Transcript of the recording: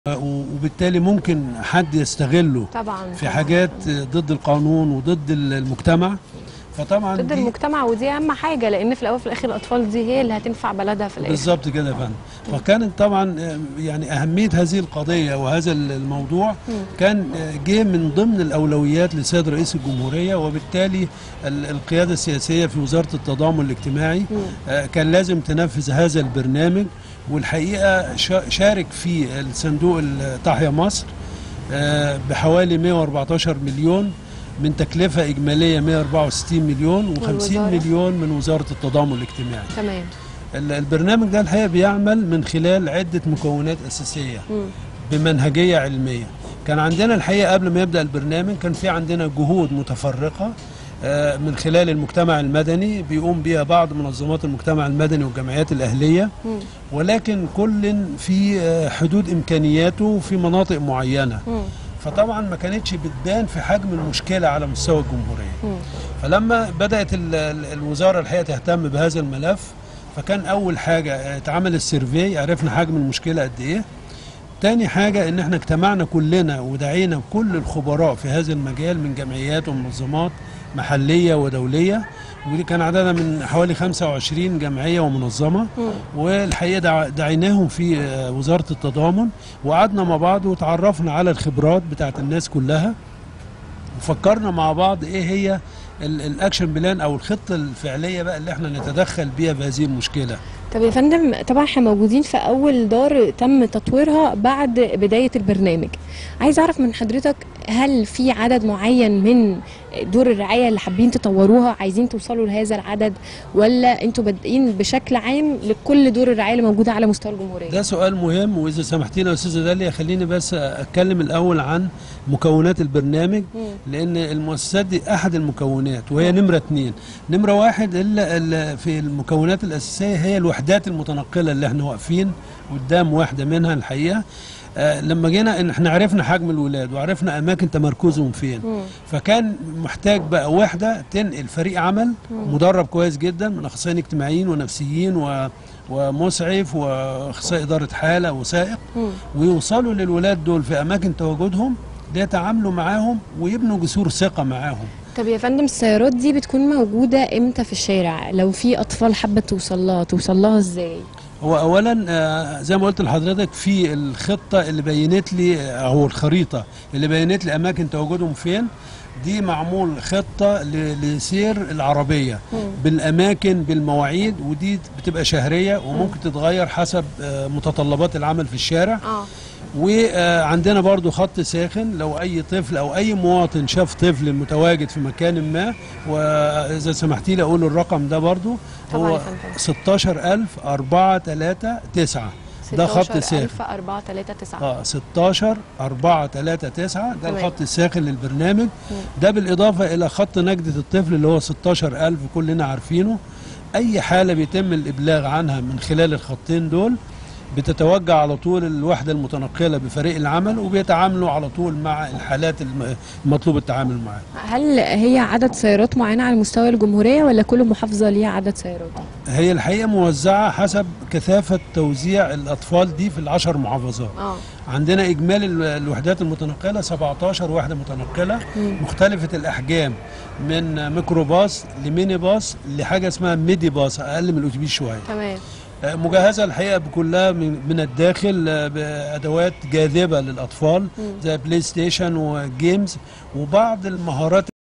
وبالتالي ممكن حد يستغله طبعا في طبعاً. حاجات ضد القانون وضد المجتمع فطبعا ضد دي المجتمع ودي اهم حاجه لان في الاول وفي الاخر الاطفال دي هي اللي هتنفع بلدها في الاخر بالظبط كده يا فندم فكانت طبعا آه، يعني اهميه هذه القضيه وهذا الموضوع كان آه، جه من ضمن الاولويات لسيد رئيس الجمهوريه وبالتالي ال- القياده السياسيه في وزاره التضامن الاجتماعي آه، كان لازم تنفذ هذا البرنامج والحقيقه شا- شارك في الصندوق تحيا مصر آه، بحوالي 114 مليون من تكلفه اجماليه 164 مليون و50 والوزارة؟ مليون من وزاره التضامن الاجتماعي تمام ال- البرنامج ده الحقيقه بيعمل من خلال عده مكونات اساسيه مم. بمنهجيه علميه كان عندنا الحقيقه قبل ما يبدا البرنامج كان في عندنا جهود متفرقه آه، من خلال المجتمع المدني بيقوم بها بعض منظمات المجتمع المدني والجمعيات الاهليه مم. ولكن كل في آه، حدود امكانياته في مناطق معينه مم. فطبعا ما كانتش بتبان في حجم المشكله على مستوى الجمهوريه مم. فلما بدات ال- ال- الوزاره الحقيقه تهتم بهذا الملف فكان اول حاجه اتعمل السيرفي عرفنا حجم المشكله قد ايه تاني حاجة ان احنا اجتمعنا كلنا ودعينا كل الخبراء في هذا المجال من جمعيات ومنظمات محلية ودولية ودي كان عددها من حوالي 25 جمعية ومنظمة مم. والحقيقة دع- دعيناهم في آه، وزارة التضامن وقعدنا مع بعض وتعرفنا على الخبرات بتاعت الناس كلها وفكرنا مع بعض ايه هي ال- الاكشن بلان او الخطة الفعلية بقى اللي احنا نتدخل بيها في هذه المشكلة طب يا فندم طبعا احنا موجودين في اول دار تم تطويرها بعد بدايه البرنامج عايز اعرف من حضرتك هل في عدد معين من دور الرعايه اللي حابين تطوروها عايزين توصلوا لهذا العدد ولا انتوا بادئين بشكل عام لكل دور الرعايه اللي موجوده على مستوى الجمهوريه ده سؤال مهم واذا سمحتينا يا استاذه داليا خليني بس اتكلم الاول عن مكونات البرنامج مم. لان المؤسسات دي احد المكونات وهي نمره اثنين نمره واحد الا الا في المكونات الاساسيه هي الوحدات المتنقله اللي احنا واقفين قدام واحده منها الحقيقه آه لما جينا ان احنا عرفنا حجم الولاد وعرفنا اماكن تمركزهم فين مم. فكان محتاج بقى وحده تنقل فريق عمل مدرب كويس جدا من اخصائيين اجتماعيين ونفسيين و ومسعف واخصائي اداره حاله وسائق مم. ويوصلوا للولاد دول في اماكن تواجدهم يتعاملوا معاهم ويبنوا جسور ثقه معاهم طب يا فندم السيارات دي بتكون موجوده امتى في الشارع لو في اطفال حابه توصل لها توصل لها ازاي هو اولا آه، زي ما قلت لحضرتك في الخطه اللي بينت لي او الخريطه اللي بينت لي اماكن تواجدهم فين دي معمول خطه ل- لسير العربيه مم. بالاماكن بالمواعيد ودي بتبقى شهريه وممكن تتغير حسب آه، متطلبات العمل في الشارع اه وعندنا برضو خط ساخن لو اي طفل او اي مواطن شاف طفل متواجد في مكان ما واذا سمحتي لي اقول الرقم ده برضو طبعا يا هو فندم. 16439 ده خط ساخن 439 اه 16 439 ده تمام. الخط الساخن للبرنامج ده بالاضافه الى خط نجده الطفل اللي هو 16000 كلنا عارفينه اي حاله بيتم الابلاغ عنها من خلال الخطين دول بتتوجه على طول الوحده المتنقله بفريق العمل وبيتعاملوا على طول مع الحالات الم- المطلوب التعامل معاها هل هي عدد سيارات معينة على مستوى الجمهورية ولا كل محافظة ليها عدد سيارات؟ هي الحقيقه موزعه حسب كثافه توزيع الاطفال دي في العشر محافظات اه عندنا اجمالي ال- الوحدات المتنقله 17 وحده متنقله مختلفه الاحجام من ميكروباص لميني باص لحاجه اسمها ميدي باص اقل من الاتوبيس شويه تمام آه، مجهزه الحقيقه بكلها من من الداخل آه، بادوات جاذبه للاطفال زي بلاي ستيشن وجيمز وبعض المهارات